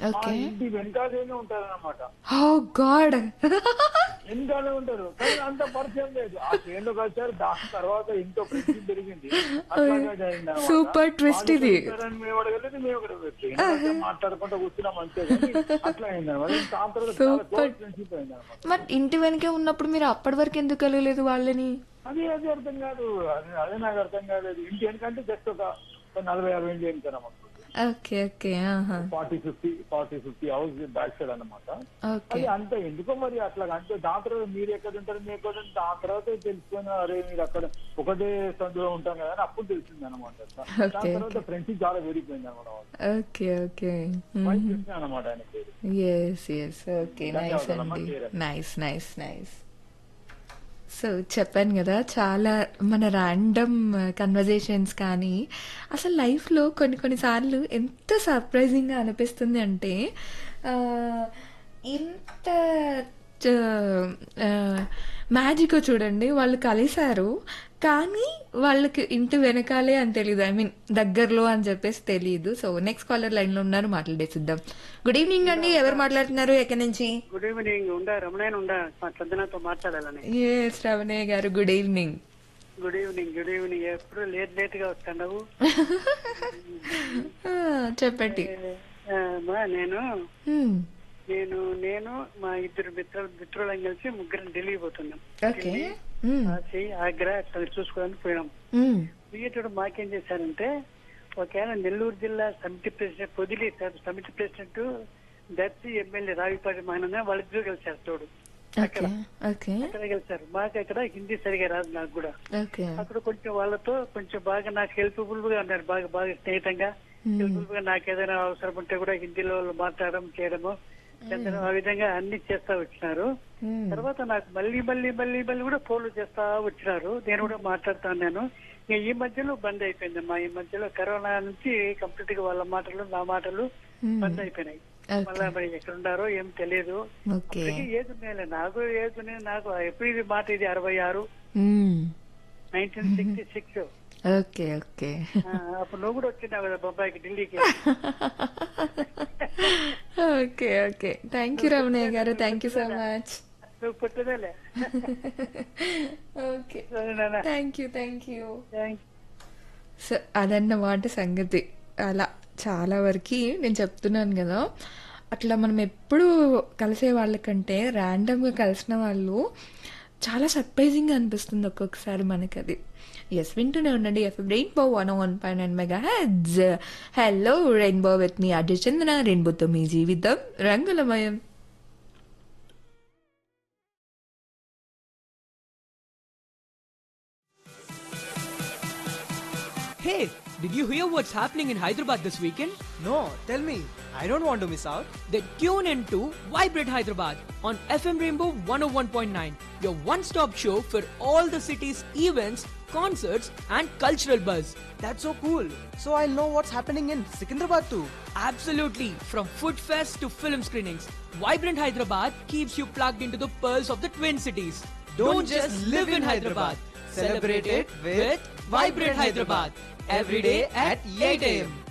మా ఓకే ఇంటి వెనకాలనే ఉంటారు అనమాట ఓ గాడ్ వెనకాలే ఉంటారు కానీ అంత పరిచయం లేదు ఆ చేనులో కలిసారు దాని తర్వాత ఇంకో ఫ్రెండ్షిప్ పెరిగింది అట్లాగే జరిగింది అన్నమాట. సూపర్ ట్విస్ట్ ఇది వాళ్ళు పెడతారని మేము అడగలేదు మేము అక్కడ పెట్టలేదు మాట్లాడుకుంటూ కూర్చున్నాం అంతే కానీ అట్లా అయింది అనమాట దాని తర్వాత చాలా క్లోజ్ ఫ్రెండ్షిప్ అయింది అనమాట మరి ఇంటి వెనకే ఉన్నప్పుడు మీరు అప్పటి వరకు ఎందుకు కలగలేదు వాళ్ళని అది అది అర్థం కాదు అది అదే నాకు అర్థం కాలేదు ఇంటి వెనకంటే జస్ట్ ఒక ఒక నలభై యాభై ఇంటి వెనక ఓకే ఓకే ఆహా forty fifty forty fifty house back side అన్నమాట ఓకే అది అంత ఎందుకో మరి అట్లా అంటే దాని తర్వాత మీరు ఎక్కడ ఉంటారు మీరు ఎక్కడ ఉంటారు దాని తర్వాత తెలుసుకొని అరే మీరు అక్కడ ఒకటే సందులో ఉంటాం కదా అని అప్పుడు తెలిసింది అనమాట దాని తర్వాత ఫ్రెండ్షిప్ చాలా పెరిగిపోయింది అనమాట ఓకే ఓకే మంచి తెలిసింది అనమాట ఆయన పేరు ఎస్ ఎస్ ఓకే నైస్ ధన్యవాదాలమ్మా, అండి clear. Nice nice nice so చెప్పాను కదా చాలా మన ర్యాండమ్ కన్వర్జేషన్స్ కానీ అసలు లైఫ్లో కొన్ని కొన్నిసార్లు ఎంత సర్ప్రైజింగ్గా అనిపిస్తుంది అంటే ఆ, ఇంత మ్యాజిక్ చూడండి వాళ్ళు కలిశారు కానీ వాళ్ళకి ఇంటి వెనకాలే అని తెలియదు ఐ మీన్ దగ్గరలో అని చెప్పేసి తెలియదు సో నెక్స్ట్ కాలర్ లైన్ లో ఉన్నారు మాట్లాడేసిద్దాం గుడ్ ఈవినింగ్ అండి ఎవరు మాట్లాడుతున్నారు ఎక్కడి నుంచి గుడ్ ఈవినింగ్ ఉండా రమణాయన్ ఉండా మా చందనతో మాట్లాడాలని ఏ Sravanayya garu good evening good evening good evening ఎప్పుడు లేట్ లేట్ గా వస్తావు చెప్పండి మా నేను Hmm, నేను నేను మా ఇద్దరు మిత్ర మిత్రులం కలిసి ముగ్గురం ఢిల్లీ పోతున్నాం ఓకే Hmm, కాశీ ఆగ్రా అట్లా చూసుకోవడానికి పోయినాం hmm, పోయేటప్పుడు మాకేం చేశారంటే ఒకవేళ నెల్లూరు జిల్లా సమితి ప్రెసిడెంట్ పొదిలి సమితి ప్రెసిడెంట్ దర్శి ఎమ్మెల్యే రావిపాటి మహానంద వాళ్ళిద్దరూ కలిశారు తోడు ఓకే ఓకే అక్కడ కలిశారు మాకు అక్కడ హిందీ సరిగా రాదు నాకు కూడా ఓకే అక్కడ కొంచెం వాళ్ళతో కొంచెం బాగా నాకు హెల్ప్ఫుల్ గా ఉన్నారు బాగా బాగా స్నేహితంగా హెల్ప్ఫుల్ గా నాకు ఏదైనా అవసరం ఉంటే కూడా హిందీలో వాళ్ళు మాట్లాడడం చేయడము చెందడం ఆ విధంగా అన్ని చేస్తా వచ్చినారు Hmm, తర్వాత నాకు మళ్ళీ మళ్ళీ మళ్ళీ మళ్ళీ కూడా ఫోన్లు చేస్తా వచ్చినారు నేను కూడా మాట్లాడుతా ఉన్నాను ఇంకా ఈ మధ్యలో బంద్ అయిపోయింది మా ఈ మధ్యలో కరోనా నుంచి కంప్లీట్ గా వాళ్ళ మాటలు నా మాటలు Hmm. బంద్ అయిపోయినాయి Okay. మళ్ళా మరి ఎక్కడ ఉన్నారో ఏం తెలియదు ఓకే అప్పటికి ఏజ్ ఉన్నాయిలే నాకు ఏజ్ ఉన్నాయి నాకు ఎప్పుడు ఇది మాట ఇది అరవై ఆరు Hmm, nineteen sixty six okay okay అప్పుడు నువ్వు కూడా వచ్చినావు కదా బొంబాయికి ఢిల్లీకి okay okay thank you Ramanayya garu thank you so much నువ్వు పుట్టదేలే ఓకే సరేనా thank you thank you thank so అదన్నమాట సంగతి అలా చాలా వరకు నేను చెప్తున్నాను కదా అట్లా మనం ఎప్పుడు కలిసే వాళ్ళకంటే ర్యాండమ్గా కలిసిన వాళ్ళు చాలా సర్ప్రైజింగ్గా అనిపిస్తుంది ఒక్కొక్కసారి మనకి అది ఎస్ వింటూనే ఉండండి F rainbow one one point nine megahertz hello rainbow with me అడ్డు చందన రెయిన్బోతో మీ జీవితం రంగులమయం Hey, did you hear what's happening in Hyderabad this weekend? No, tell me. I don't want to miss out. Then tune in to Vibrate Hyderabad on FM Rainbow 101.9, your one stop show for all the city's events, concerts, and cultural buzz. That's so cool. So I'll know what's happening in Secunderabad too. Absolutely, from food fest to film screenings, Vibrant Hyderabad keeps you plugged into the pearls of the Twin Cities. Don't, just live in Hyderabad. Celebrate it with Vibrant Hyderabad every day at 8 a.m.